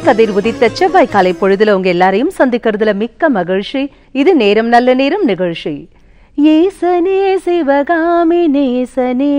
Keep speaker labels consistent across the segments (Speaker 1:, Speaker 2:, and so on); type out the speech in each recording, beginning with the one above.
Speaker 1: கதிர் உதித்த செவ்வாய் காலை பொழுதுல உங்க எல்லாரையும் சந்திக்கிறதுல மிக்க மகிழ்ச்சி இது நேரம் நல்ல நேரம் நிகழ்ச்சி ஏசனே சிவகாமி நேசனே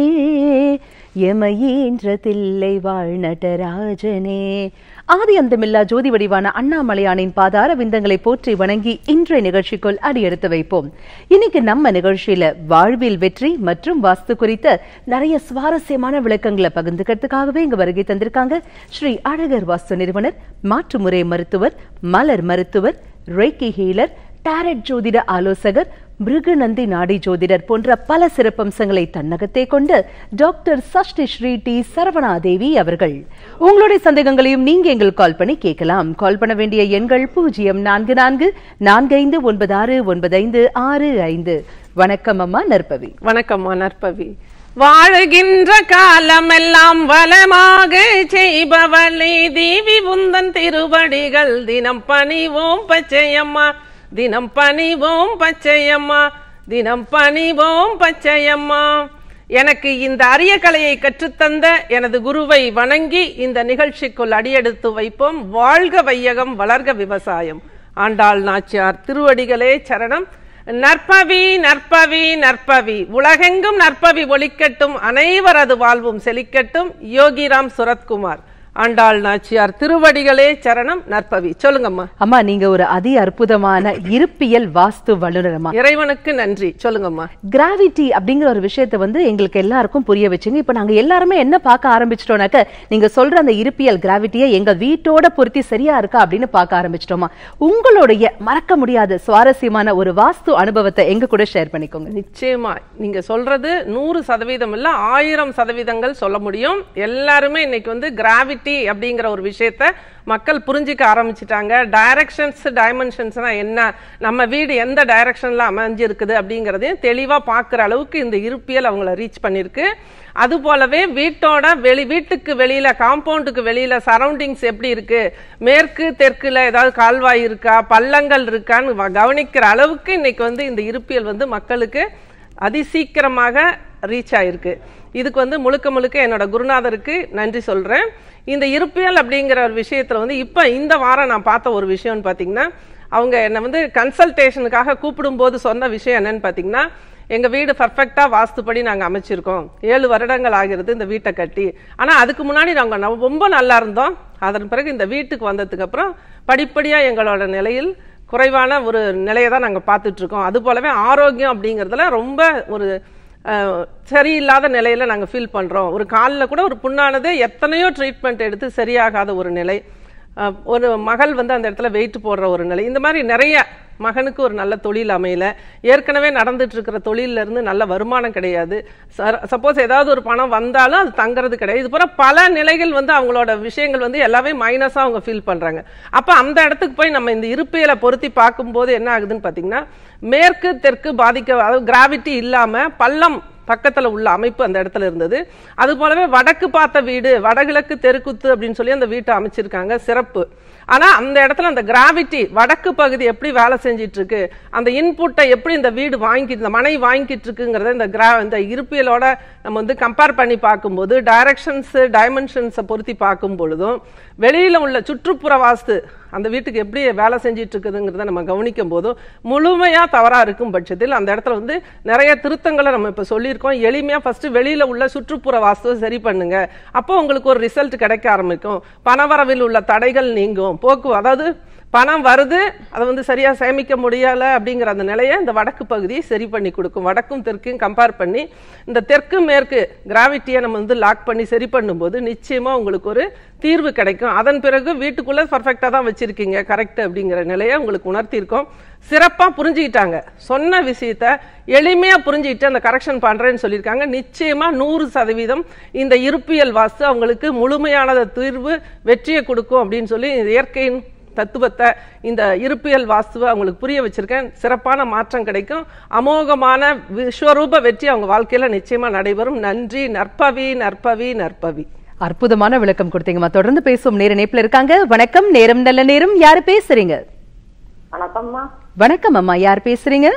Speaker 1: எமையேன்ற தில்லை வாழ் நடராஜனே ஆதி அந்தமில்லா ஜோதி வடிவான அண்ணாமலையானின் பாதார விந்தங்களை போற்றி வணங்கி இன்றைய நிகழ்ச்சிக்குள் அடியெடுத்து வைப்போம் இன்னைக்கு நம்ம நிகழ்ச்சியில வாழ்வில் வெற்றி மற்றும் வாஸ்து குறித்த நிறைய சுவாரஸ்யமான விளக்கங்களை பகிர்ந்துக்கிறதுக்காகவே இங்க வருகை தந்திருக்காங்க ஸ்ரீ அழகர் வாஸ்து நிறுவனர் மாற்றுமுறை மருத்துவர் மலர் மருத்துவர் ரேக்கி ஹீலர் டாரட் ஜோதிட ஆலோசகர் மிருகநந்தி நாடி ஜோதிடர் போன்ற பல சிறப்பம்சங்களை தன்னகத்தே கொண்டு டாக்டர் சஷ்டி ஸ்ரீ டி சரவணாதேவி அவர்கள் உங்களுடைய சந்தேகங்களையும் நீங்க எங்களுக்கு கால் பண்ணி கேட்கலாம் கால் பண்ண வேண்டிய எண்கள் பூஜ்ஜியம் நான்கு நான்கு நான்கு ஐந்து ஒன்பது ஆறு ஒன்பது ஐந்து ஆறு ஐந்து வணக்கம் அம்மா நற்பவி
Speaker 2: வணக்கம்மா நற்பவி வாழுகின்ற காலமெல்லாம் வளமாக செய்பவளே தேவி உந்தன் திருவடிகள் தினம் பணிவோம் பச்சையம்மா தினம் பணிவோம் பச்சையம்மா தினம் பணிவோம் பச்சையம்மா எனக்கு இந்த அரிய கலையை கற்றுத்தந்த எனது குருவை வணங்கி இந்த நிகழ்ச்சிக்குள் அடியெடுத்து வைப்போம் வாழ்க வையகம் வளர்க விவசாயம் ஆண்டாள் நாச்சியார் திருவடிகளே சரணம் நற்பவி நற்பவி நற்பவி உலகெங்கும் நற்பவி ஒலிக்கட்டும் அனைவரது வாழ்வும் செழிக்கட்டும் யோகிராம் சுரத்குமார் ஆண்டாள் நாச்சியார் திருவடிகளே சரணம் நற்பவி சொல்லுங்கம்மா
Speaker 1: அம்மா நீங்க ஒரு அதி அற்புதமான இருப்பியல் வாஸ்து வல்லுநரம்மா
Speaker 2: இறைவனுக்கு நன்றி சொல்லுங்கம்மா
Speaker 1: கிராவிட்டி அப்படிங்கிற ஒரு விஷயத்தை வந்து எங்களுக்கு எல்லாருக்கும் புரிய வச்சுங்க இப்ப நாங்க எல்லாருமே என்ன பார்க்க ஆரம்பிச்சிட்டோம்னாக்க நீங்க சொல்ற அந்த இருப்பியல் கிராவிட்டியை எங்க வீட்டோட பொருத்தி சரியா இருக்கா அப்படின்னு பார்க்க ஆரம்பிச்சிட்டோமா உங்களுடைய மறக்க முடியாத சுவாரஸ்யமான ஒரு வாஸ்து அனுபவத்தை எங்க கூட ஷேர் பண்ணிக்கோங்க
Speaker 2: நிச்சயமா நீங்க சொல்றது நூறு சதவீதம் இல்ல ஆயிரம் சதவீதங்கள் சொல்ல முடியும் எல்லாருமே இன்னைக்கு வந்து கிராவிட்டி அப்படிங்கிற ஒரு விஷயத்த மக்கள் புரிஞ்சிக்க ஆரம்பிச்சிட்டாங்க டைரக்ஷன்ஸ் டைமென்ஷன்ஸ்னா என்ன நம்ம வீடு எந்த டைரக்ஷன்ல அமைஞ்சிருக்குது அப்படிங்கறதையும் தெளிவா பார்க்குற அளவுக்கு இந்த இருப்பியல் அவங்கள ரீச் பண்ணிருக்கு அது போலவே வீட்டோட வெளி வீட்டுக்கு வெளியில காம்பவுண்டுக்கு வெளியில சரௌண்டிங்ஸ் எப்படி இருக்கு மேற்கு தெற்குல ஏதாவது கால்வாய் இருக்கா பள்ளங்கள் இருக்கான்னு வ- கவனிக்கிற அளவுக்கு இன்னைக்கு வந்து இந்த இருப்பியல் வந்து மக்களுக்கு அதிசீக்கிரமாக ரீச் ஆயிருக்கு இதுக்கு வந்து முழுக்க முழுக்க என்னோட குருநாதருக்கு நன்றி சொல்றேன் இந்த இருப்பியல் அப்படிங்கிற ஒரு விஷயத்துல வந்து இப்போ இந்த வாரம் நான் பார்த்த ஒரு விஷயம்னு பார்த்தீங்கன்னா அவங்க என்னை வந்து கன்சல்டேஷனுக்காக கூப்பிடும்போது சொன்ன விஷயம் என்னன்னு பார்த்தீங்கன்னா எங்க வீடு பர்ஃபெக்டா வாஸ்துப்படி நாங்க அமைச்சிருக்கோம் ஏழு வருடங்கள் ஆகிறது இந்த வீட்டை கட்டி ஆனா அதுக்கு முன்னாடி நாங்க ந- ரொம்ப நல்லா இருந்தோம் அதன் பிறகு இந்த வீட்டுக்கு வந்ததுக்கு அப்புறம் படிப்படியா எங்களோட நிலையில் குறைவான ஒரு நிலையை தான் நாங்க பார்த்துட்டு இருக்கோம் அது போலவே ஆரோக்கியம் அப்படிங்கறதுல ரொம்ப ஒரு அஹ், சரியில்லாத நிலையில நாங்க ஃபீல் பண்றோம் ஒரு காலில் கூட ஒரு புண்ணானது எத்தனையோ ட்ரீட்மெண்ட் எடுத்து சரியாகாத ஒரு நிலை அஹ், ஒரு மகள் வந்து அந்த இடத்துல வெயிட் போடுற ஒரு நிலை இந்த மாதிரி நிறைய மகனுக்கு ஒரு நல்ல தொழில் அமையல ஏற்கனவே நடந்துட்டு இருக்கிற தொழில்ல இருந்து நல்ல வருமானம் கிடையாது சப்போஸ் ஏதாவது ஒரு பணம் வந்தாலும் அது தங்குறது கிடையாது இது போல பல நிலைகள் வந்து அவங்களோட விஷயங்கள் வந்து எல்லாமே மைனஸா அவங்க ஃபீல் பண்றாங்க அப்ப அந்த இடத்துக்கு போய் நம்ம இந்த இருப்பியலை பொருத்தி பார்க்கும்போது என்ன ஆகுதுன்னு பாத்தீங்கன்னா மேற்கு தெற்கு பாதிக்க அதாவது கிராவிட்டி இல்லாம பள்ளம் பக்கத்துல உள்ள அமைப்பு அந்த இடத்துல இருந்தது அது போலவே வடக்கு பார்த்த வீடு வடகிழக்கு தெருக்குத்து அப்படின்னு சொல்லி அந்த வீட்டை அமைச்சிருக்காங்க சிறப்பு ஆனா அந்த இடத்துல அந்த கிராவிட்டி வடக்கு பகுதி எப்படி வேலை செஞ்சிட்டு இருக்கு அந்த இன்புட்டை எப்படி இந்த வீடு வாங்கிட்டு இந்த மனை வாங்கிட்டு இருக்குங்கிறத இந்த கிரா இந்த இருப்பியலோட நம்ம வந்து கம்பேர் பண்ணி பார்க்கும்போது டைரக்ஷன்ஸ் டைமென்ஷன்ஸை பொருத்தி பார்க்கும் பொழுதும் வெளியில உள்ள சுற்றுப்புற வாஸ்து அந்த வீட்டுக்கு எப்படி வேலை செஞ்சிட்டு இருக்குதுங்கிறத நம்ம கவனிக்கும் போதும் முழுமையா தவறா இருக்கும் பட்சத்தில் அந்த இடத்துல வந்து நிறைய திருத்தங்களை நம்ம இப்ப சொல்லியிருக்கோம் எளிமையா ஃபர்ஸ்ட் வெளியில உள்ள சுற்றுப்புற வாஸ்துவை சரி பண்ணுங்க அப்போ உங்களுக்கு ஒரு ரிசல்ட் கிடைக்க ஆரம்பிக்கும் பணவரவில் உள்ள தடைகள் நீங்கும் போக்கு அதாவது பணம் வருது அதை வந்து சரியா சேமிக்க முடியல அப்படிங்கிற அந்த நிலையை இந்த வடக்கு பகுதியை சரி பண்ணி கொடுக்கும் வடக்கும் தெற்கும் கம்பேர் பண்ணி இந்த தெற்கு மேற்கு கிராவிட்டியை நம்ம வந்து லாக் பண்ணி சரி பண்ணும்போது நிச்சயமா உங்களுக்கு ஒரு தீர்வு கிடைக்கும் அதன் பிறகு வீட்டுக்குள்ள பர்ஃபெக்டா தான் வச்சிருக்கீங்க கரெக்ட் அப்படிங்கிற நிலையை உங்களுக்கு உணர்த்தியிருக்கோம் சிறப்பா புரிஞ்சுக்கிட்டாங்க சொன்ன விஷயத்த எளிமையா புரிஞ்சுக்கிட்டு அந்த கரெக்ஷன் பண்றேன்னு சொல்லியிருக்காங்க நிச்சயமா நூறு சதவீதம் இந்த இருப்பியல் வாஸ்து அவங்களுக்கு முழுமையான தீர்வு வெற்றியை கொடுக்கும் அப்படின்னு சொல்லி இயற்கையின் தத்துவத்தை இந்த இருப்பியல் வாஸ்துவை அவங்களுக்கு புரிய வச்சிருக்கேன் சிறப்பான மாற்றம் கிடைக்கும் அமோகமான விஸ்வரூப வெற்றி அவங்க வாழ்க்கையில நிச்சயமா நடைபெறும் நன்றி நற்பவி நற்பவி நற்பவி
Speaker 1: அற்புதமான விளக்கம் கொடுத்தீங்கம்மா தொடர்ந்து பேசுவோம் நேர இணைப்புல இருக்காங்க வணக்கம் நேரம் நல்ல நேரம் யாரு பேசுறீங்க
Speaker 3: வணக்கம்மா
Speaker 1: வணக்கம் அம்மா யார் பேசுறீங்க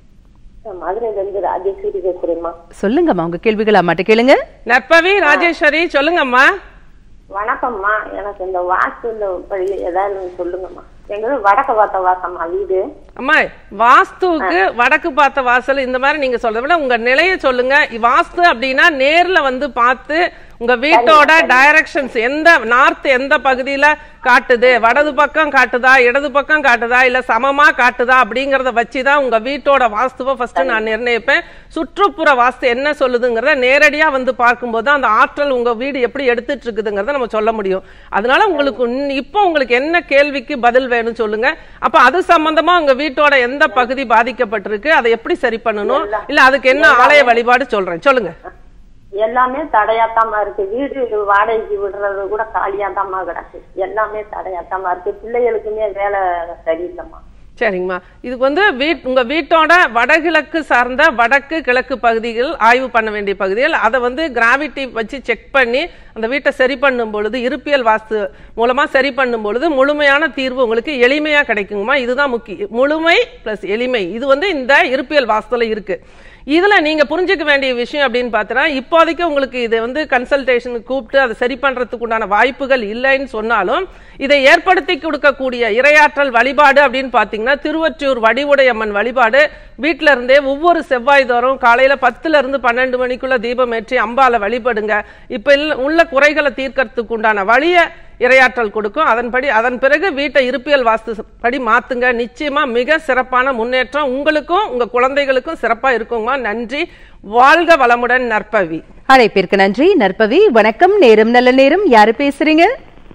Speaker 3: நான் மதுரையில இருந்து ராஜேஸ்வரி பேசுறேம்மா
Speaker 1: சொல்லுங்கம்மா உங்க கேள்விகள் அம்மாட்ட கேளுங்க
Speaker 2: நற்பவி ராஜேஸ்வரி சொல்லுங்கம்மா
Speaker 3: வணக்கம்மா எனக்கு இந்த வாஸ்துல படி ஏதாவது சொல்லுங்கம்மா எங்களுக்கு வடக்க பார்த்த வாசம்மா வீடு
Speaker 2: அம்மா வாஸ்துவுக்கு வடக்கு பார்த்த வாசல் இந்த மாதிரி நீங்க சொல்றத விட உங்க நிலையை சொல்லுங்க வாஸ்து அப்படின்னா நேர்ல வந்து பார்த்து உங்க வீட்டோட டைரக்ஷன்ஸ் எந்த நார்த் எந்த பகுதியில காட்டுது வடது பக்கம் காட்டுதா இடது பக்கம் காட்டுதா இல்ல சமமா காட்டுதா அப்படிங்கறத வச்சுதான் உங்க வீட்டோட வாஸ்துவை ஃபர்ஸ்ட் நான் நிர்ணயிப்பேன் சுற்றுப்புற வாஸ்து என்ன சொல்லுதுங்கிறத நேரடியா வந்து பார்க்கும்போது அந்த ஆற்றல் உங்க வீடு எப்படி எடுத்துட்டு இருக்குதுங்கிறத நம்ம சொல்ல முடியும் அதனால உங்களுக்கு இன்ன- இப்போ உங்களுக்கு என்ன கேள்விக்கு பதில் வேணும் சொல்லுங்க அப்ப அது சம்பந்தமா உங்க வீட்டோட எந்த பகுதி பாதிக்கப்பட்டிருக்கு அதை எப்படி சரி பண்ணணும் இல்ல அதுக்கு என்ன ஆலய வழிபாடு சொல்றேன் சொல்லுங்க
Speaker 3: எல்லாமே தடையாத்தாமா இருக்கு வீடு வாடகைக்கு விடுறது கூட காலியாத்தாமா கிடக்கு எல்லாமே தடையாத்தாமா இருக்கு பிள்ளைகளுக்குமே வேலை சரியில்லைம்மா
Speaker 2: சரிங்கம்மா இதுக்கு வந்து வீட் உங்க வீட்டோட வடகிழக்கு சார்ந்த வடக்கு கிழக்கு பகுதிகள் ஆய்வு பண்ண வேண்டிய பகுதிகள் அதை வந்து கிராவிட்டி வச்சு செக் பண்ணி அந்த வீட்டை சரி பண்ணும் பொழுது இருப்பியல் வாஸ்து மூலமா சரி பண்ணும் பொழுது முழுமையான தீர்வு உங்களுக்கு எளிமையா கிடைக்குங்கம்மா இதுதான் முக்கிய முழுமை பிளஸ் எளிமை இது வந்து இந்த இருப்பியல் வாஸ்துல இருக்கு இதுல நீங்க புரிஞ்சுக்க வேண்டிய விஷயம் அப்படின்னு பார்த்தீங்கன்னா இப்போதைக்கு உங்களுக்கு இதை வந்து கன்சல்டேஷனுக்கு கூப்பிட்டு அதை சரி பண்றதுக்கு உண்டான வாய்ப்புகள் இல்லைன்னு சொன்னாலும் இதை ஏற்படுத்தி கொடுக்கக்கூடிய இரையாற்றல் வழிபாடு அப்படின்னு பார்த்தீங்கன்னா திருவொற்றியூர் வடிவுடையம்மன் வழிபாடு வீட்டில இருந்தே ஒவ்வொரு செவ்வாய் தோறும் காலையில பத்துல இருந்து பன்னெண்டு மணிக்குள்ள தீபம் ஏற்றி அம்பால வழிபடுங்க இப்ப இல்ல- உள்ள குறைகளை தீர்க்கறதுக்கு உண்டான வழிய இரையாற்றல் கொடுக்கும் அதன்படி அதன் பிறகு வீட்டை இருப்பியல் வாஸ்து படி மாத்துங்க நிச்சயமா மிக சிறப்பான முன்னேற்றம் உங்களுக்கும் உங்க குழந்தைகளுக்கும் சிறப்பா இருக்குங்கம்மா நன்றி வாழ்க வளமுடன் நற்பவி
Speaker 1: அழைப்பிற்கு நன்றி நற்பவி வணக்கம் நேரம் நல்ல நேரம் யாரு பேசுறீங்க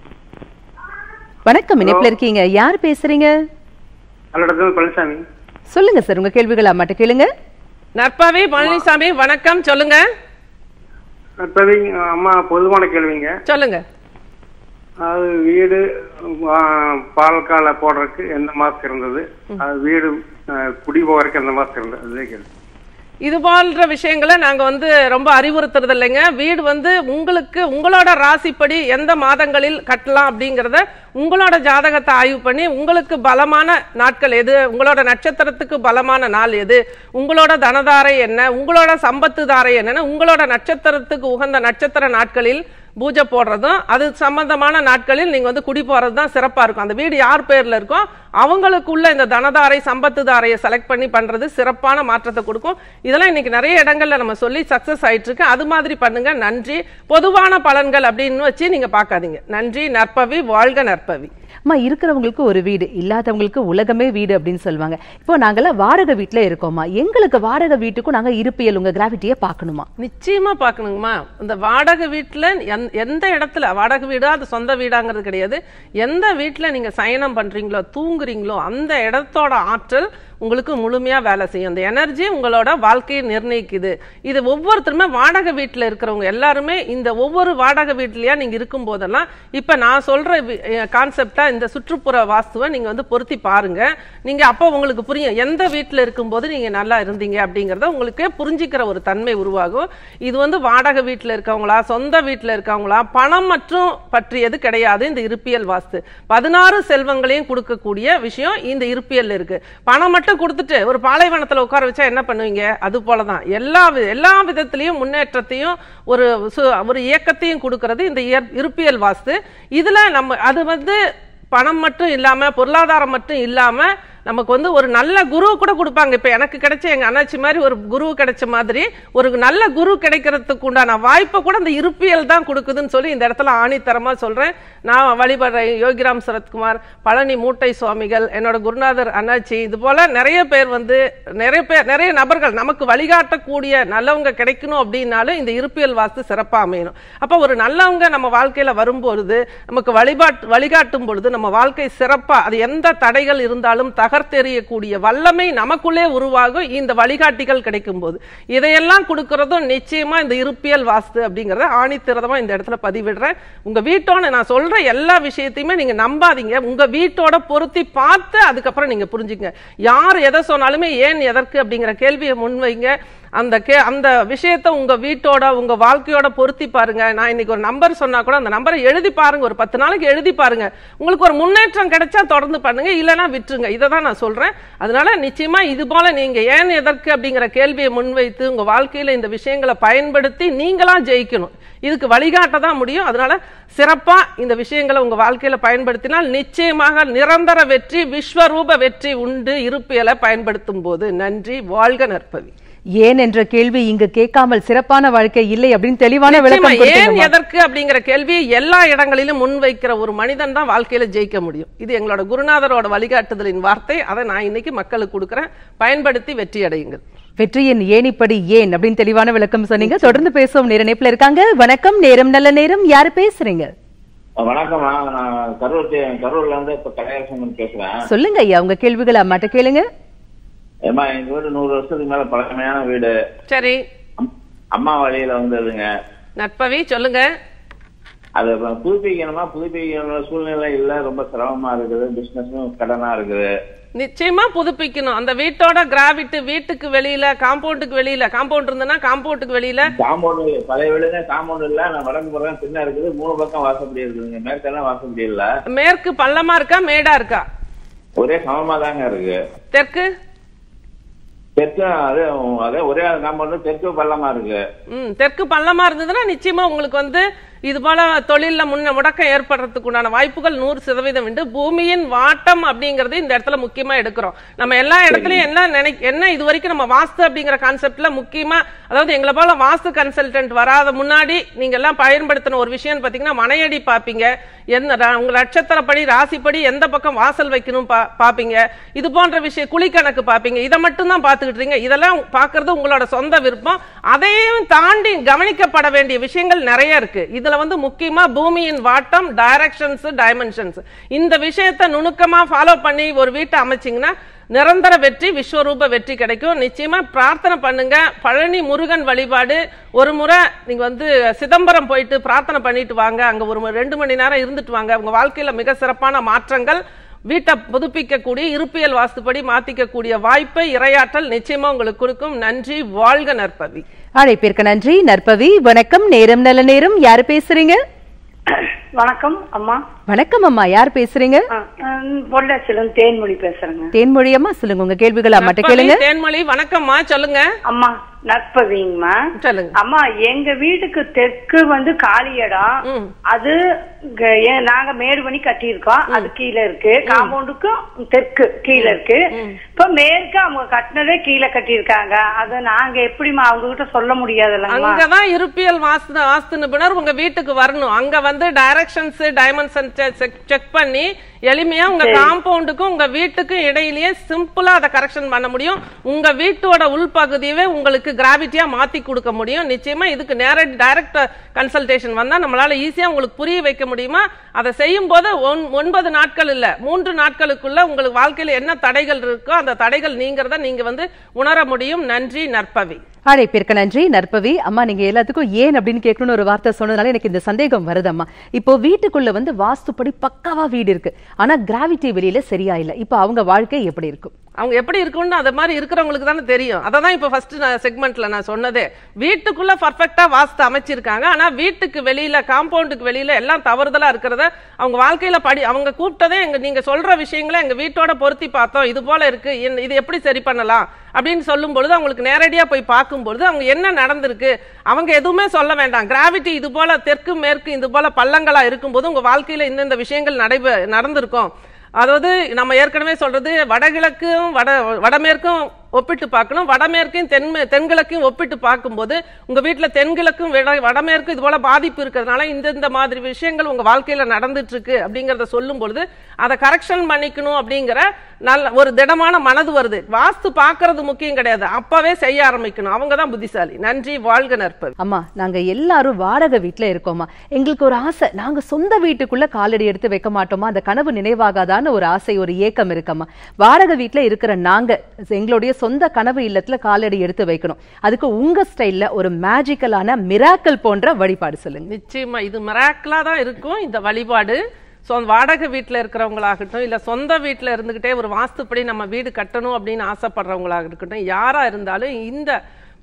Speaker 1: வணக்கம் இணைப்புல இருக்கீங்க யார் பேசுறீங்க
Speaker 4: பல்லடத்துல பழனிசாமி
Speaker 1: சொல்லுங்க சார் உங்க கேள்விகள் அம்மாட்ட கேளுங்க
Speaker 2: நற்பவி பழனிசாமி வணக்கம் சொல்லுங்க
Speaker 4: இப்பவே அம்மா பொதுவான கேள்விங்க
Speaker 2: சொல்லுங்க
Speaker 4: அது வீடு ஆ, பால்கால போடுறதுக்கு எந்த மாசம் இருந்தது அது வீடு ஆ, குடி போகிறதுக்கு எந்த மாசம் இருந்தது அதே கேள்வி
Speaker 2: இது போன்ற விஷயங்களை நாங்க வந்து ரொம்ப அறிவுறுத்துறது இல்லைங்க வீடு வந்து உங்களுக்கு உங்களோட ராசிப்படி எந்த மாதங்களில் கட்டலாம் அப்படிங்கறத உங்களோட ஜாதகத்தை ஆய்வு பண்ணி உங்களுக்கு பலமான நாட்கள் எது உங்களோட நட்சத்திரத்துக்கு பலமான நாள் எது உங்களோட தனதாரை என்ன உங்களோட சம்பத்து தாரை என்னன்னு உங்களோட நட்சத்திரத்துக்கு உகந்த நட்சத்திர நாட்களில் பூஜை போடுறதும் அது சம்பந்தமான நாட்களில் நீங்க வந்து குடி போறது தான் சிறப்பா இருக்கும் அந்த வீடு யார் பேர்ல இருக்கோ அவங்களுக்குள்ள இந்த தனதாரை சம்பத்து தாரையை செலக்ட் பண்ணி பண்றது சிறப்பான மாற்றத்தை கொடுக்கும் இதெல்லாம் இன்னைக்கு நிறைய இடங்கள்ல நம்ம சொல்லி சக்சஸ் ஆயிட்டு இருக்கு அது மாதிரி பண்ணுங்க நன்றி பொதுவான பலன்கள் அப்படின்னு வச்சு நீங்க பார்க்காதீங்க நன்றி நற்பவி வாழ்க நற்பவி
Speaker 1: அம்மா இருக்கிறவங்களுக்கு ஒரு வீடு இல்லாதவங்களுக்கு உலகமே வீடு அப்படின்னு சொல்லுவாங்க இப்போ நாங்கெல்லாம் வாடகை வீட்டுல இருக்கோமா எங்களுக்கு வாடகை வீட்டுக்கும் நாங்க இருப்பியல் உங்க கிராவிட்டியை பார்க்கணுமா
Speaker 2: நிச்சயமா பார்க்கணுங்கம்மா இந்த வாடகை வீட்டுல எந்த- எந்த இடத்துல வாடகை வீடா அது சொந்த வீடாங்கிறது கிடையாது எந்த வீட்டுல நீங்க சயனம் பண்றீங்களோ தூங்குறீங்களோ அந்த இடத்தோட ஆற்றல் உங்களுக்கு முழுமையா வேலை செய்யும் அந்த எனர்ஜி உங்களோட வாழ்க்கையை நிர்ணயிக்குது இது ஒவ்வொருத்தருமே வாடகை வீட்டுல இருக்கிறவங்க எல்லாருமே இந்த ஒவ்வொரு வாடகை வீட்லயா நீங்க இருக்கும் போதெல்லாம் இப்ப நான் சொல்ற கான்செப்டா இந்த சுற்றுப்புற வாஸ்துவை நீங்க வந்து பொருத்தி பாருங்க நீங்க அப்போ உங்களுக்கு புரியும் எந்த வீட்டுல இருக்கும்போது நீங்க நல்லா இருந்தீங்க அப்படிங்கறத உங்களுக்கே புரிஞ்சுக்கிற ஒரு தன்மை உருவாகும் இது வந்து வாடகை வீட்டுல இருக்கவங்களா சொந்த வீட்டுல இருக்கவங்களா பணம் மற்றும் பற்றியது கிடையாது இந்த இருப்பியல் வாஸ்து பதினாறு செல்வங்களையும் கொடுக்கக்கூடிய விஷயம் இந்த இருப்பியல் இருக்கு பணம் மட்டும் கொடுத்துட்டு ஒரு பாலைவனத்துல உட்கார வச்சா என்ன பண்ணுவீங்க அது போலதான் எல்லா வி- எல்லா விதத்திலையும் முன்னேற்றத்தையும் ஒரு சு- ஒரு இயக்கத்தையும் கொடுக்கிறது இந்த இயற்- இருப்பியல் வாஸ்து இதுல நம்ம அது வந்து பணம் மட்டும் இல்லாம பொருளாதாரம் மட்டும் இல்லாம நமக்கு வந்து ஒரு நல்ல குரு கூட கொடுப்பாங்க இப்ப எனக்கு கிடைச்ச எங்க அண்ணாச்சி மாதிரி ஒரு குரு கிடைச்ச மாதிரி ஒரு நல்ல குரு கிடைக்கிறதுக்கு உண்டான வாய்ப்பை கூட இந்த இருப்பியல் தான் கொடுக்குதுன்னு சொல்லி இந்த இடத்துல ஆணித்தரமா சொல்றேன் நான் வழிபடுறேன் யோகிராம் சரத்குமார் பழனி மூட்டை சுவாமிகள் என்னோட குருநாதர் அண்ணாச்சி இது போல நிறைய பேர் வந்து நிறைய பேர் நிறைய நபர்கள் நமக்கு வழிகாட்டக்கூடிய நல்லவங்க கிடைக்கணும் அப்படின்னாலும் இந்த இருப்பியல் வாஸ்து சிறப்பா அமையணும் அப்ப ஒரு நல்லவங்க நம்ம வாழ்க்கையில வரும்பொழுது நமக்கு வழிபாட்டு வழிகாட்டும் பொழுது நம்ம வாழ்க்கை சிறப்பா அது எந்த தடைகள் இருந்தாலும் தகர்த்தெறியக்கூடிய வல்லமை நமக்குள்ளே உருவாகும் இந்த வழிகாட்டிகள் கிடைக்கும் போது இதையெல்லாம் கொடுக்கறதும் நிச்சயமா இந்த இருப்பியல் வாஸ்து அப்படிங்கறத ஆணித்திரதமா இந்த இடத்துல பதிவிடுறேன் உங்க வீட்டோட நான் சொல்ற எல்லா விஷயத்தையுமே நீங்க நம்பாதீங்க உங்க வீட்டோட பொருத்தி பார்த்து அதுக்கப்புறம் நீங்க புரிஞ்சுங்க யார் எதை சொன்னாலுமே ஏன் எதற்கு அப்படிங்கிற கேள்வியை முன்வைங்க அந்த கே அந்த விஷயத்த உங்க வீட்டோட உங்க வாழ்க்கையோட பொருத்தி பாருங்க நான் இன்னைக்கு ஒரு நம்பர் சொன்னா கூட அந்த நம்பரை எழுதி பாருங்க ஒரு பத்து நாளைக்கு எழுதி பாருங்க உங்களுக்கு ஒரு முன்னேற்றம் கிடைச்சா தொடர்ந்து பண்ணுங்க இல்லைன்னா விட்டுருங்க இதை தான் நான் சொல்றேன் அதனால நிச்சயமா இது போல நீங்க ஏன் எதற்கு அப்படிங்கிற கேள்வியை முன்வைத்து உங்க வாழ்க்கையில இந்த விஷயங்களை பயன்படுத்தி நீங்களா ஜெயிக்கணும் இதுக்கு வழிகாட்ட தான் முடியும் அதனால சிறப்பா இந்த விஷயங்களை உங்க வாழ்க்கையில பயன்படுத்தினால் நிச்சயமாக நிரந்தர வெற்றி விஸ்வரூப வெற்றி உண்டு இருப்பியலை பயன்படுத்தும் போது நன்றி வாழ்க நற்பவி
Speaker 1: ஏன் என்ற கேள்வி இங்கு கேட்காமல் சிறப்பான வாழ்க்கை இல்லை அப்படின்னு தெளிவான விளக்கம்
Speaker 2: நிச்சயமா, ஏன்
Speaker 1: கொடுத்தீங்கம்மா.
Speaker 2: எதற்கு அப்படிங்கிற கேள்வியை எல்லா இடங்களிலும் முன்வைக்கிற ஒரு மனிதன் தான் வாழ்க்கையில ஜெயிக்க முடியும் இது எங்களோட குருநாதரோட வழிகாட்டுதலின் வார்த்தை அதை நான் இன்னைக்கு மக்களுக்கு கொடுக்கிறேன் பயன்படுத்தி வெற்றி அடையுங்கள்
Speaker 1: வெற்றியின் ஏணிப்படி ஏன் அப்படின்னு தெளிவான விளக்கம் சொன்னீங்க தொடர்ந்து பேசுவோம் நேர இணைப்புல இருக்காங்க வணக்கம் நேரம் நல்ல நேரம் யாரு பேசுறீங்க
Speaker 5: வணக்கம் நான் நான் கரூர் தே- கரூர்ல இருந்து இப்ப கலையரசன் பேசுறேன்
Speaker 1: சொல்லுங்க ஐயா உங்க கேள்விகளை அம்மாட்ட கேளுங்க
Speaker 5: ஏமா எங்க வீடு நூறு வருஷத்துக்கு மேல பழமையான வீடு
Speaker 2: சரி
Speaker 5: அம்- அம்மா வழியில வந்ததுங்க
Speaker 2: நட்பவி சொல்லுங்க
Speaker 5: அது இப்ப புதுப்பிக்கணுமா புதுப்பிக்கணும் சூழ்நிலை இல்ல ரொம்ப சிரமமா இருக்குது பிசினஸும் கடனா இருக்குது
Speaker 2: நிச்சயமா புதுப்பிக்கணும் அந்த வீட்டோட கிராவிட் வீட்டுக்கு வெளியில காம்பவுண்டுக்கு வெளியில காம்பவுண்ட் இருந்ததுன்னா காம்பவுண்டுக்கு வெளியில
Speaker 5: காம்பவுண்ட் பழைய வீடுங்க காம்பவுண்ட் இல்ல நான் வடக்கு பக்கம் சின்ன இருக்குது மூணு பக்கம் வாசப்படி இருக்குதுங்க மேற்கெல்லாம் வாசப்படி இல்ல
Speaker 2: மேற்கு பள்ளமா இருக்கா மேடா இருக்கா
Speaker 5: ஒரே சமமா தாங்க இருக்கு
Speaker 2: தெற்கு
Speaker 5: தெற்கு அது அதே ஒரே காம்பவுண்ட் தெற்கு பள்ளமா இருக்கு
Speaker 2: ம் தெற்கு பள்ளமா இருந்ததுன்னா நிச்சயமா உங்களுக்கு வந்து இது போல தொழில்ல முன்ன முடக்கம் ஏற்படுறதுக்கு உண்டான வாய்ப்புகள் நூறு சதவீதம் உண்டு பூமியின் வாட்டம் அப்படிங்கறது இந்த இடத்துல முக்கியமா எடுக்கிறோம் நம்ம எல்லா இடத்துலயும் என்ன நினை என்ன இது வரைக்கும் நம்ம வாஸ்து அப்படிங்கிற கான்செப்ட்ல முக்கியமா அதாவது எங்களை போல வாஸ்து கன்சல்டன்ட் வராத முன்னாடி நீங்க எல்லாம் பயன்படுத்தின ஒரு விஷயம் பாத்தீங்கன்னா மனையடி பாப்பீங்க எந்த ர- உங்க நட்சத்திரப்படி ராசிப்படி எந்த பக்கம் வாசல் வைக்கணும் பா- பாப்பீங்க இது போன்ற விஷயம் குழிக்கணக்கு பாப்பீங்க இதை மட்டும் தான் பாத்துக்கிட்டு இருக்கீங்க இதெல்லாம் பாக்குறது உங்களோட சொந்த விருப்பம் அதையும் தாண்டி கவனிக்கப்பட வேண்டிய விஷயங்கள் நிறைய இருக்கு இதுல வந்து முக்கியமா பூமியின் வாட்டம் டைரக்ஷன்ஸ் டைமென்ஷன்ஸ் இந்த விஷயத்தை நுணுக்கமா ஃபாலோ பண்ணி ஒரு வீட்டை அமைச்சீங்கன்னா நிரந்தர வெற்றி விஸ்வரூப வெற்றி கிடைக்கும் நிச்சயமா பிரார்த்தனை பண்ணுங்க பழனி முருகன் வழிபாடு ஒரு முறை நீங்க வந்து சிதம்பரம் போயிட்டு பிரார்த்தனை பண்ணிட்டு வாங்க அங்க ஒரு ம- ரெண்டு மணி நேரம் இருந்துட்டு வாங்க உங்க வாழ்க்கையில மிக சிறப்பான மாற்றங்கள் வீட்டை புதுப்பிக்கக்கூடிய இருப்பியல் வாஸ்துப்படி மாத்திக்கக்கூடிய வாய்ப்பை இரையாற்றல் நிச்சயமா உங்களுக்கு கொடுக்கும் நன்றி வாழ்க நற்பவி
Speaker 1: அழைப்பிற்கு நன்றி நற்பவி வணக்கம் நேரம் நல்ல நேரம் யாரு பேசுறீங்க
Speaker 6: வணக்கம் அம்மா
Speaker 1: வணக்கம் அம்மா யார் பேசுறீங்க
Speaker 6: பொள்ளாச்சிலும் தேன்மொழி பேசுறேங்க
Speaker 1: தேன்மொழி அம்மா சொல்லுங்க உங்க கேள்விகளை அம்மாட்ட
Speaker 2: நற்பவி,
Speaker 1: கேளுங்க
Speaker 2: தேன்மொழி வணக்கம்மா சொல்லுங்க
Speaker 6: அம்மா நற்பவிங்கம்மா
Speaker 2: சொல்லுங்க
Speaker 6: அம்மா எங்க வீட்டுக்கு தெற்கு வந்து காலி இடம்
Speaker 2: ம்.
Speaker 6: அது க- ஏ- நாங்க மேடு பண்ணி கட்டியிருக்கோம் அது கீழே இருக்கு காம்பவுண்டுக்கும் தெற்கு கீழே இருக்கு இப்ப மேற்கு அவங்க கட்டினதே கீழே கட்டியிருக்காங்க அது நாங்க எப்படிம்மா அவங்க கிட்ட சொல்ல முடியாதுல்லங்கம்மா
Speaker 2: அங்கதான் இருப்பியல் வாஸ்து வாஸ்து நிபுணர் உங்க வீட்டுக்கு வரணும் அங்க வந்து டைரக்ஷன்ஸ் டைமென்ஷன் செக் பண்ணி எளிமையா உங்க காம்பவுண்டுக்கும் உங்க வீட்டுக்கும் இடையிலேயே சிம்பிளா அதை கரெக்ஷன் பண்ண முடியும் உங்க வீட்டோட உள்பகுதியவே உங்களுக்கு கிராவிட்டியா மாத்தி கொடுக்க முடியும் நிச்சயமா இதுக்கு நேரடி டைரக்ட் கன்சல்டேஷன் வந்தா நம்மளால ஈஸியா உங்களுக்கு புரிய வைக்க முடியுமா அதை செய்யும் போது ஒன்- ஒன்பது நாட்கள் இல்ல மூன்று நாட்களுக்குள்ள உங்களுக்கு வாழ்க்கையில என்ன தடைகள் இருக்கோ அந்த தடைகள் நீங்கிறத நீங்க வந்து உணர முடியும் நன்றி நற்பவி
Speaker 1: அழைப்பிற்கு நன்றி நற்பவி அம்மா நீங்க எல்லாத்துக்கும் ஏன் அப்படின்னு கேட்கணும்னு ஒரு வார்த்தை சொன்னதுனால எனக்கு இந்த சந்தேகம் வருதம்மா இப்போ வீட்டுக்குள்ள வந்து வாஸ்துப்படி பக்காவா வீடு இருக்கு ஆனா கிராவிட்டி வெளியில சரியா இல்ல இப்போ அவங்க வாழ்க்கை எப்படி இருக்கும்
Speaker 2: அவங்க எப்படி இருக்கும்னு அது மாதிரி இருக்கிறவங்களுக்கு தானே தெரியும் அதை தான் இப்போ ஃபர்ஸ்ட் நான் செக்மெண்ட்ல நான் சொன்னதே வீட்டுக்குள்ள பர்ஃபெக்டா வாஸ்து அமைச்சிருக்காங்க ஆனா வீட்டுக்கு வெளியில காம்பவுண்டுக்கு வெளியில எல்லாம் தவறுதலா இருக்கிறத அவங்க வாழ்க்கையில படி அவங்க கூப்பிட்டதே எங்க நீங்க சொல்ற விஷயங்களை எங்க வீட்டோட பொருத்தி பார்த்தோம் இது போல இருக்கு இந்த- இது எப்படி சரி பண்ணலாம் அப்படின்னு சொல்லும் பொழுது அவங்களுக்கு நேரடியா போய் பார்க்கும் பொழுது அவங்க என்ன நடந்திருக்கு அவங்க எதுவுமே சொல்ல வேண்டாம் கிராவிட்டி இது போல தெற்கு மேற்கு இது போல பள்ளங்களா இருக்கும்போது உங்க வாழ்க்கையில இந்தந்த விஷயங்கள் நடைபெ நடந்திருக்கும் அதாவது நம்ம ஏற்கனவே சொல்றது வடகிழக்கும் வட வடமேற்கும் ஒப்பிட்டு பார்க்கணும் வடமேற்கையும் தென் தென்கிழக்கையும் ஒப்பிட்டு பார்க்கும்போது உங்க வீட்டுல தென்கிழக்கும் விட- வடமேற்கும் இது போல பாதிப்பு இருக்கிறதுனால இந்த இந்த மாதிரி விஷயங்கள் உங்க வாழ்க்கையில நடந்துட்டு இருக்கு அப்படிங்கறத சொல்லும் பொழுது அதை கரெக்ஷன் பண்ணிக்கணும் அப்படிங்கிற நல்ல ஒரு திடமான மனது வருது வாஸ்து பார்க்கிறது முக்கியம் கிடையாது அப்பவே செய்ய ஆரம்பிக்கணும் அவங்க தான் புத்திசாலி நன்றி வாழ்க நற்பவி
Speaker 1: அம்மா நாங்க எல்லாரும் வாடகை வீட்ல இருக்கோமா எங்களுக்கு ஒரு ஆசை நாங்க சொந்த வீட்டுக்குள்ள காலடி எடுத்து வைக்க மாட்டோமா அந்த கனவு நினைவாகாதான்னு ஒரு ஆசை ஒரு ஏக்கம் இருக்கம்மா வாடகை வீட்ல இருக்கிற நாங்க எங்களுடைய சொந்த கனவு இல்லத்துல காலடி எடுத்து வைக்கணும் அதுக்கு உங்க ஸ்டைல்ல ஒரு மேஜிக்கலான மிராக்கல் போன்ற வழிபாடு சொல்லுங்க
Speaker 2: நிச்சயமா இது மிராக்கிளா தான் இருக்கும் இந்த வழிபாடு ஸோ வாடகை வீட்டில் இருக்கிறவங்களாகட்டும் இல்லை சொந்த வீட்டில் இருந்துக்கிட்டே ஒரு வாஸ்துப்படி நம்ம வீடு கட்டணும் அப்படின்னு ஆசைப்படுறவங்களாக இருக்கட்டும் யாராக இருந்தாலும் இந்த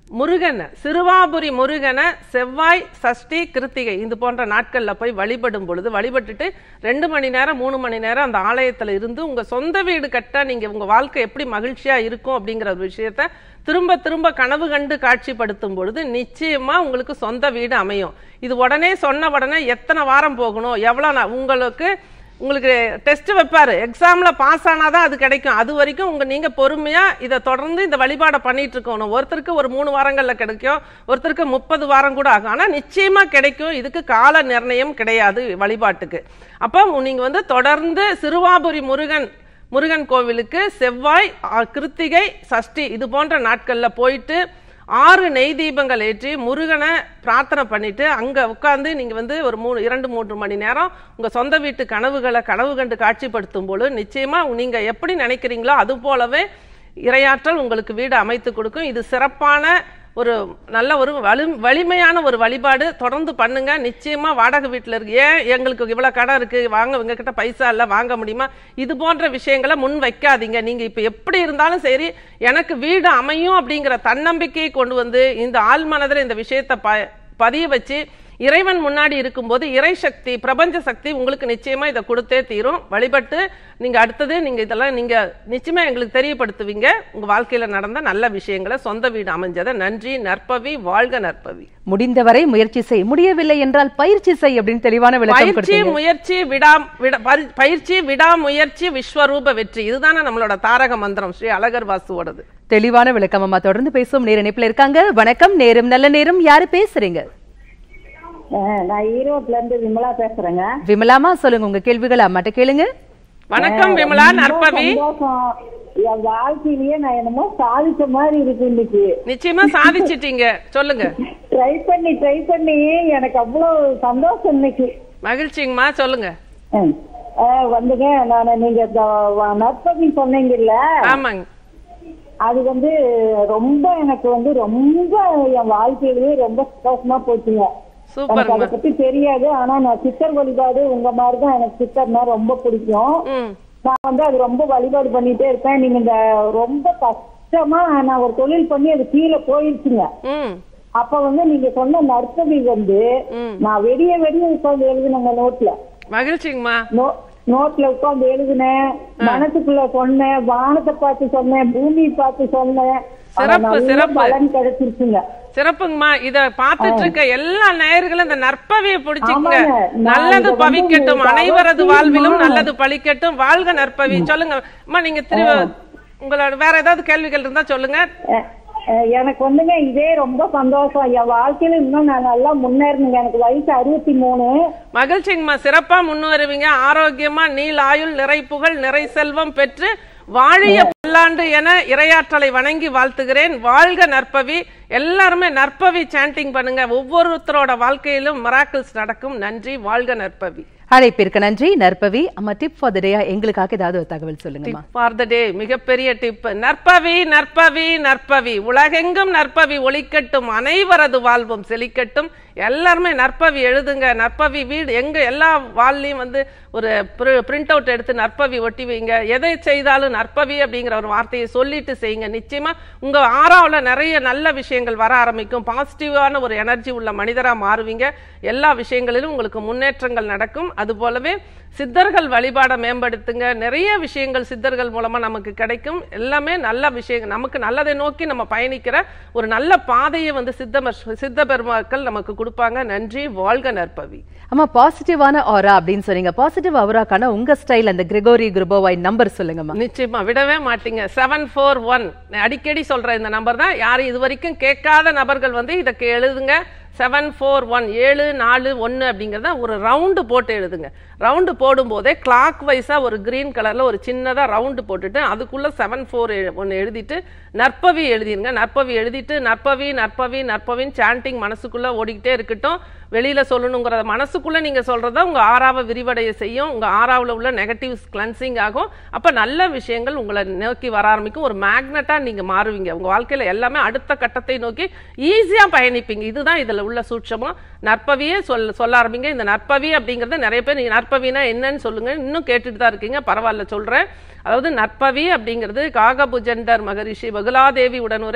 Speaker 2: முருகன் சிறுவாபுரி முருகனை செவ்வாய் சஷ்டி கிருத்திகை இது போன்ற நாட்கள்ல போய் வழிபடும் பொழுது வழிபட்டுட்டு ரெண்டு மணி நேரம் மூணு மணி நேரம் அந்த ஆலயத்துல இருந்து உங்க சொந்த வீடு கட்ட நீங்க உங்க வாழ்க்கை எப்படி மகிழ்ச்சியா இருக்கும் அப்படிங்கிற ஒரு விஷயத்த திரும்ப திரும்ப கனவு கண்டு காட்சிப்படுத்தும் பொழுது நிச்சயமா உங்களுக்கு சொந்த வீடு அமையும் இது உடனே சொன்ன உடனே எத்தனை வாரம் போகணும் எவ்வளவு நா- உங்களுக்கு உங்களுக்கு டெஸ்ட் வைப்பாரு எக்ஸாம்ல பாஸ் ஆனாதான் அது கிடைக்கும் அது வரைக்கும் உங்க நீங்க பொறுமையா இதை தொடர்ந்து இந்த வழிபாடை பண்ணிட்டு இருக்கணும் ஒருத்தருக்கு ஒரு மூணு வாரங்கள்ல கிடைக்கும் ஒருத்தருக்கு முப்பது வாரம் கூட ஆகும் ஆனா நிச்சயமா கிடைக்கும் இதுக்கு கால நிர்ணயம் கிடையாது வழிபாட்டுக்கு அப்போ நீங்க வந்து தொடர்ந்து சிறுவாபுரி முருகன் முருகன் கோவிலுக்கு செவ்வாய் ஆ, கிருத்திகை சஷ்டி இது போன்ற நாட்கள்ல போயிட்டு ஆறு நெய் தீபங்கள் ஏற்றி முருகனை பிரார்த்தனை பண்ணிட்டு அங்க உட்கார்ந்து நீங்க வந்து ஒரு மூணு இரண்டு மூன்று மணி நேரம் உங்க சொந்த வீட்டு கனவுகளை கனவு கண்டு காட்சிப்படுத்தும் போது நிச்சயமா நீங்க எப்படி நினைக்கிறீங்களோ அது போலவே இரையாற்றல் உங்களுக்கு வீடு அமைத்து கொடுக்கும் இது சிறப்பான ஒரு நல்ல ஒரு வலி வலிமையான ஒரு வழிபாடு தொடர்ந்து பண்ணுங்க நிச்சயமா வாடகை வீட்டில் இருக்கு ஏன் எங்களுக்கு இவ்வளோ கடன் இருக்கு வாங்க உங்க கிட்ட பைசா இல்லை வாங்க முடியுமா இது போன்ற விஷயங்களை முன் வைக்காதீங்க நீங்க இப்போ எப்படி இருந்தாலும் சரி எனக்கு வீடு அமையும் அப்படிங்கிற தன்னம்பிக்கையை கொண்டு வந்து இந்த ஆள் மனதில் இந்த விஷயத்தை ப பதிய வச்சு இறைவன் முன்னாடி இருக்கும்போது இறை சக்தி பிரபஞ்ச சக்தி உங்களுக்கு நிச்சயமா இதை கொடுத்தே தீரும் வழிபட்டு நீங்க அடுத்தது நீங்க இதெல்லாம் நீங்க நிச்சயமா எங்களுக்கு தெரியப்படுத்துவீங்க உங்க வாழ்க்கையில நடந்த நல்ல விஷயங்களை சொந்த வீடு அமைஞ்சதை நன்றி நற்பவி வாழ்க நற்பவி
Speaker 1: முடிந்தவரை முயற்சி செய் முடியவில்லை என்றால் பயிற்சி செய் அப்படின்னு தெளிவான விளக்கம்
Speaker 2: பயிற்சி
Speaker 1: கொடுத்தீங்க
Speaker 2: முயற்சி விடா விட- பரி- பயிற்சி விடாமுயற்சி விஸ்வரூப வெற்றி இதுதானே நம்மளோட தாரக மந்திரம் ஸ்ரீ அழகர் வாசுவோடது
Speaker 1: தெளிவான விளக்கம் அம்மா தொடர்ந்து பேசும் நேர இணைப்புல இருக்காங்க வணக்கம் நேரம் நல்ல நேரம் யாரு பேசுறீங்க
Speaker 7: அஹ் நான் ஈரோட்ல இருந்து விமலா பேசுறேங்க
Speaker 1: விமலாமா சொல்லுங்க உங்க கேள்விகள் அம்மாட்ட கேளுங்க
Speaker 2: வணக்கம் விமலா
Speaker 7: ரொம்ப
Speaker 2: நற்பவி
Speaker 7: சந்தோஷம் என் வாழ்க்கையிலேயே நான் என்னமோ சாதிச்ச மாதிரி இருக்கு இன்னைக்கு
Speaker 2: நிச்சயமா சாதிச்சிட்டீங்க சொல்லுங்க
Speaker 7: ட்ரை பண்ணி ட்ரை பண்ணி எனக்கு அவ்வளவு சந்தோஷம் இன்னைக்கு
Speaker 2: மகிழ்ச்சிங்கம்மா சொல்லுங்க
Speaker 7: அஹ் அஹ் வந்துங்க நான் நீங்க இந்த வ- நற்பவி சொன்னீங்கல்ல
Speaker 2: ஆமாங்க
Speaker 7: அது வந்து ரொம்ப எனக்கு வந்து ரொம்ப என் வாழ்க்கையிலேயே ரொம்ப சந்தோஷமா போச்சுங்க எனக்கு அதை
Speaker 2: சூப்பர்மா
Speaker 7: பத்தி தெரியாது ஆனா நான் சித்தர் வழிபாடு உங்க மாதிரிதான் எனக்கு சித்தர்னா ரொம்ப பிடிக்கும்
Speaker 2: ம்
Speaker 7: நான் வந்து அது ரொம்ப வழிபாடு பண்ணிட்டே இருப்பேன் நீங்க இந்த ரொம்ப கஷ்டமா நான் ஒரு தொழில் பண்ணி அது கீழே போயிருச்சுங்க
Speaker 2: ம்
Speaker 7: அப்ப வந்து நீங்க சொன்ன நர்த்தவி வந்து
Speaker 2: ம்.
Speaker 7: நான் வெடிய வெடிய உட்கார்ந்து எழுதினேங்க நோட்ல
Speaker 2: மகிழ்ச்சிங்கம்மா
Speaker 7: நோ நோட்ல உட்கார்ந்து எழுதினேன் மனசுக்குள்ள சொன்னேன் வானத்தை பார்த்து சொன்னேன் பூமியை பார்த்து சொன்னேன் ஆனா
Speaker 2: சிறப்பு,
Speaker 7: நல்ல
Speaker 2: சிறப்பு.
Speaker 7: பலன் கிடைச்சிருச்சுங்க
Speaker 2: சிறப்புங்கம்மா இத பார்த்துட்டு இருக்க எல்லா நேயர்களும் இந்த நற்பவியை பிடிச்சுக்கங்க
Speaker 7: ஆமாங்க. நான்
Speaker 2: நல்லது
Speaker 7: இதை வந்து
Speaker 2: பவிக்கட்டும்
Speaker 7: உங்களுக்கு
Speaker 2: அனைவரது
Speaker 7: அவசியமா-
Speaker 2: வாழ்விலும் நல்லது பழிக்கட்டும் வாழ்க நற்பவி சொல்லுங்க அம்மா நீங்க திரு உங்களோட வேற ஏதாவது கேள்விகள் இருந்தா சொல்லுங்க
Speaker 7: அஹ், அஹ், எனக்கு வந்துங்க இதே ரொம்ப சந்தோஷம் என் வாழ்க்கையில இன்னும் நான் நல்லா முன்னேறணுங்க எனக்கு வயசு அறுபத்தி மூணு
Speaker 2: மகிழ்ச்சிங்கம்மா சிறப்பா முன்வருவீங்க ஆரோக்கியமா நீள் ஆயுள் நிறை புகழ் நிறை செல்வம் பெற்று வாழிய பல்லாண்டு என இரையாற்றலை வணங்கி வாழ்த்துகிறேன் வாழ்க நற்பவி எல்லாருமே நற்பவி சாண்டிங் பண்ணுங்க ஒவ்வொருத்தரோட வாழ்க்கையிலும் மிராக்கிள்ஸ் நடக்கும் நன்றி வாழ்க நற்பவி
Speaker 1: அழைப்பிற்கு நன்றி நற்பவி அம்மா டிப் ஃபார் த டே எங்களுக்காக ஏதாவது ஒரு தகவல் சொல்லுங்கம்மா
Speaker 2: ஃபார் த டே மிகப்பெரிய டிப் நற்பவி நற்பவி நற்பவி உலகெங்கும் நற்பவி ஒளிக்கட்டும் அனைவரது வாழ்வும் செழிக்கட்டும் எல்லாருமே நற்பவி எழுதுங்க நற்பவி வீடு எங்க எல்லா வால்லையும் வந்து ஒரு பிரிண்ட் அவுட் எடுத்து நற்பவி ஒட்டி வைங்க எதை செய்தாலும் நற்பவி அப்படிங்கிற ஒரு வார்த்தையை சொல்லிட்டு செய்யுங்க நிச்சயமா உங்க ஆறாவுல நிறைய நல்ல விஷயங்கள் வர ஆரம்பிக்கும் பாசிட்டிவான ஒரு எனர்ஜி உள்ள மனிதரா மாறுவீங்க எல்லா விஷயங்களிலும் உங்களுக்கு முன்னேற்றங்கள் நடக்கும் அது போலவே சித்தர்கள் வழிபாடை மேம்படுத்துங்க நிறைய விஷயங்கள் சித்தர்கள் மூலமா நமக்கு கிடைக்கும் எல்லாமே நல்ல விஷயங்கள் நமக்கு நல்லதை நோக்கி நம்ம பயணிக்கிற ஒரு நல்ல பாதையை வந்து சித்த சித்த பெருமாக்கள் நமக்கு கொடுப்பாங்க நன்றி வாழ்க நற்பவி
Speaker 1: அம்மா பாசிட்டிவான ஆரா அப்படின்னு சொன்னீங்க பாசிட்டிவ் ஆராக்கான உங்க ஸ்டைல் அந்த கிரிகோரி குருபோவாய் நம்பர் சொல்லுங்கம்மா
Speaker 2: நிச்சயமா விடவே மாட்டீங்க செவன் ஃபோர் ஒன் அடிக்கடி சொல்ற இந்த நம்பர் தான் யாரும் இது வரைக்கும் கேட்காத நபர்கள் வந்து இதை கே- எழுதுங்க செவன் ஃபோர் ஒன் ஏழு நாலு ஒன்று அப்படிங்கிறத ஒரு ரவுண்டு போட்டு எழுதுங்க ரவுண்டு போடும்போதே கிளாக் வைஸாக ஒரு கிரீன் கலரில் ஒரு சின்னதாக ரவுண்டு போட்டுட்டு அதுக்குள்ளே செவன் ஃபோர் ஒன்று எழுதிட்டு நற்பவி எழுதிருங்க நற்பவி எழுதிட்டு நற்பவி நற்பவி நற்பவின்னு சாண்டிங் மனசுக்குள்ளே ஓடிக்கிட்டே இருக்கட்டும் வெளியில சொல்லணுங்கிறத மனசுக்குள்ள நீங்க சொல்றத உங்க ஆறாவை விரிவடைய செய்யும் உங்க ஆறாவுல உள்ள நெகட்டிவ்ஸ் கிளன்சிங் ஆகும் அப்ப நல்ல விஷயங்கள் உங்களை நோக்கி வர ஆரம்பிக்கும் ஒரு மேக்னட்டா நீங்க மாறுவீங்க உங்க வாழ்க்கையில எல்லாமே அடுத்த கட்டத்தை நோக்கி ஈஸியா பயணிப்பீங்க இதுதான் இதுல உள்ள சூட்சமும் நற்பவியே சொல் சொல்ல ஆரம்பிங்க இந்த நற்பவி அப்படிங்கறது நிறைய பேர் நீங்க நற்பவினா என்னன்னு சொல்லுங்க இன்னும் கேட்டுட்டு தான் இருக்கீங்க பரவாயில்ல சொல்றேன் அதாவது நற்பவி அப்படிங்கிறது காகபுஜண்டர் மகரிஷி பகுலாதேவி உடனுரை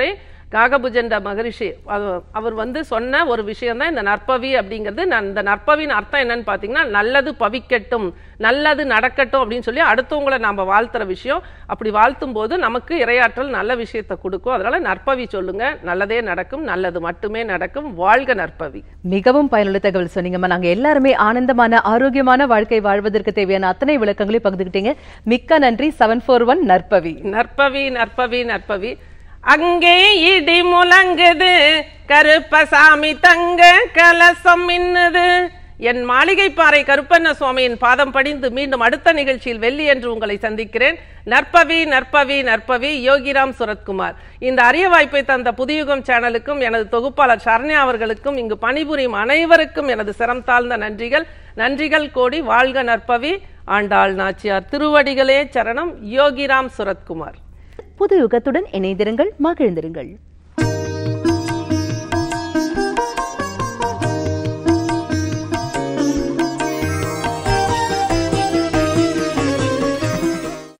Speaker 2: காகபுஜண்ட மகரிஷி அவ- அவர் வந்து சொன்ன ஒரு விஷயம் தான் இந்த நற்பவி அப்படிங்கிறது நான் இந்த நற்பவின் அர்த்தம் என்னன்னு பார்த்தீங்கன்னா நல்லது பவிக்கட்டும் நல்லது நடக்கட்டும் அப்படின்னு சொல்லி அடுத்தவங்களை நாம வாழ்த்துற விஷயம் அப்படி வாழ்த்தும் போது நமக்கு இரையாற்றல் நல்ல விஷயத்தை கொடுக்கும் அதனால நற்பவி சொல்லுங்க நல்லதே நடக்கும் நல்லது மட்டுமே நடக்கும் வாழ்க நற்பவி
Speaker 1: மிகவும் பயனுள்ள தகவல் சொன்னீங்கம்மா நாங்க எல்லாருமே ஆனந்தமான ஆரோக்கியமான வாழ்க்கை வாழ்வதற்கு தேவையான அத்தனை விளக்கங்களையும் பகிர்ந்துக்கிட்டீங்க மிக்க நன்றி செவன் ஃபோர் ஒன் நற்பவி
Speaker 2: நற்பவி நற்பவி நற்பவி அங்கே இடி முழங்குது கருப்பசாமி தங்க கலசம் மின்னுது என் மாளிகை பாறை கருப்பண்ண சுவாமியின் பாதம் படிந்து மீண்டும் அடுத்த நிகழ்ச்சியில் வெள்ளி என்று உங்களை சந்திக்கிறேன் நற்பவி நற்பவி நற்பவி யோகிராம் சுரத்குமார் இந்த அரிய வாய்ப்பை தந்த புதியுகம் சேனலுக்கும் எனது தொகுப்பாளர் சரண்யா அவர்களுக்கும் இங்கு பணிபுரியும் அனைவருக்கும் எனது சிரம் தாழ்ந்த நன்றிகள் நன்றிகள் கோடி வாழ்க நற்பவி ஆண்டாள் நாச்சியார் திருவடிகளே சரணம் யோகிராம் சுரத்குமார்
Speaker 1: புது யுகத்துடன் இணைந்திருங்கள் மகிழ்ந்திருங்கள்